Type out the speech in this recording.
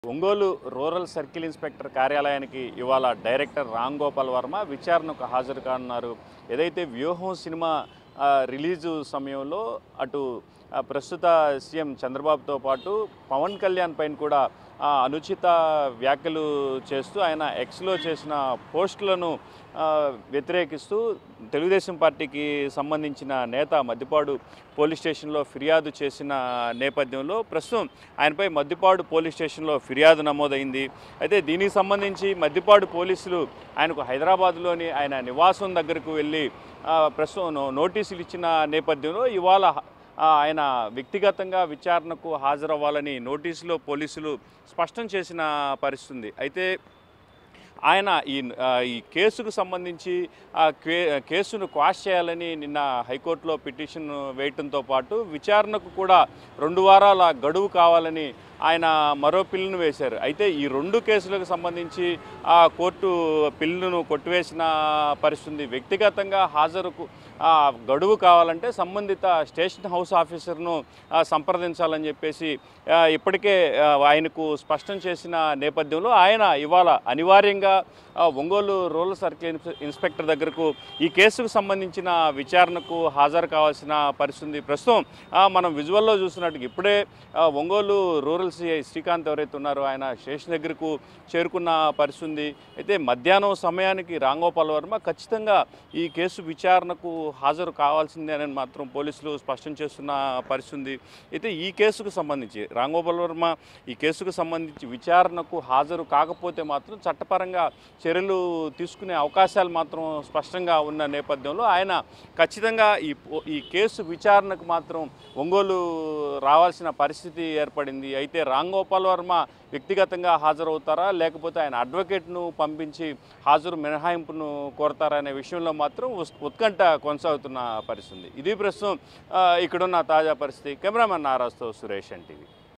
Ongole rural circle inspector కార్యాలయానికి ఇవాళ director Ram Gopal Varma విచారణకు హాజరు కానున్నారు ఏదైతే వ్యూహం సినిమా ఆ, రిలీజు సమయంలో అటు ఆ, ప్రస్తుత సీఎం చంద్రబాబుతో పాటు పవన్ కళ్యాణ్ పైన కూడా ఆ, అనుచిత వ్యాఖ్యలు చేస్తూ ఆయన ఎక్స్లో చేసిన పోస్టులను ఆ, వ్యతిరేకిస్తూ తెలుగుదేశం పార్టీకి సంబంధించిన నేత మద్దిపాడు పోలీస్ స్టేషన్లో ఫిర్యాదు చేసిన నేపథ్యంలో ప్రస్తుతం ఆయనపై మద్దిపాడు పోలీస్ స్టేషన్లో ఫిర్యాదు నమోదైంది అయితే దీనికి సంబంధించి మద్దిపాడు పోలీసులు ఆయనకు హైదరాబాద్లోని ఆయన నివాసం దగ్గరకు వెళ్ళి ఆ, ప్రస్తుతం నో- నోటీసులు ఇచ్చిన నేపథ్యంలో ఇవాళ ఆ, ఆయన వ్యక్తిగతంగా విచారణకు హాజరవ్వాలని నోటీసులో పోలీసులు స్పష్టం చేసిన పరిస్థితి ఉంది అయితే ఆయన ఈ ఆ, ఈ కేసుకు సంబంధించి ఆ కే కేసును క్వాష్ చేయాలని నిన్న హైకోర్టులో పిటిషన్ వేయటంతో పాటు విచారణకు కూడా రెండు వారాల గడువు కావాలని ఆయన మరో పిల్లును వేశారు అయితే ఈ రెండు కేసులకు సంబంధించి ఆ కోర్టు పిల్లును కొట్టివేసిన పరిస్థితి ఉంది. వ్యక్తిగతంగా హాజరుకు ఆ, గడువు కావాలంటే సంబంధిత స్టేషన్ హౌస్ ఆఫీసర్ను ఆ, సంప్రదించాలని చెప్పేసి ఆ, ఇప్పటికే ఆ, ఆయనకు స్పష్టం చేసిన నేపథ్యంలో ఆయన ఇవాళ అనివార్యంగా ఆ, ఒంగోలు రూరల్ సర్కిల్ ఇన్స్- ఇన్స్పెక్టర్ దగ్గరకు ఈ కేసుకు సంబంధించిన విచారణకు హాజరు కావాల్సిన పరిస్థితి ఉంది. ప్రస్తుతం ఆ, మనం విజువల్లో చూసినట్టు ఇప్పుడే ఆ, ఒంగోలు రూరల్ సిఐ శ్రీకాంత్ ఎవరైతే ఉన్నారో ఆయన స్టేషన్ దగ్గరకు చేరుకున్న పరిస్థితి ఉంది. అయితే మధ్యాహ్నం సమయానికి రాంగోపాల్ వర్మ ఖచ్చితంగా ఈ కేసు విచారణకు హాజరు కావాల్సిందే అని మాత్రం పోలీసులు స్పష్టం చేస్తున్న పరిస్థితి ఉంది. అయితే ఈ కేసుకు సంబంధించి రాంగోపాల్ వర్మ ఈ కేసుకు సంబంధించి విచారణకు హాజరు కాకపోతే మాత్రం చట్టపరంగా చర్యలు తీసుకునే అవకాశాలు మాత్రం స్పష్టంగా ఉన్న నేపథ్యంలో ఆయన ఖచ్చితంగా ఈ పో- ఈ కేసు విచారణకు మాత్రం ఒంగోలు రావాల్సిన పరిస్థితి ఏర్పడింది అయితే రామ్ గోపాల్ వర్మ వ్యక్తిగతంగా హాజరవుతారా లేకపోతే ఆయన అడ్వకేట్ను పంపించి హాజరు మినహాయింపును కోరతారా అనే విషయంలో మాత్రం ఉస్- ఉత్కంఠ కొనసాగుతున్న పరిస్థితి ఉంది. ఇది ప్రస్తుతం ఆ, ఇక్కడున్న తాజా పరిస్థితి కెమెరామెన్ నారాజ్తో సురేష్ ఎన్టీవీ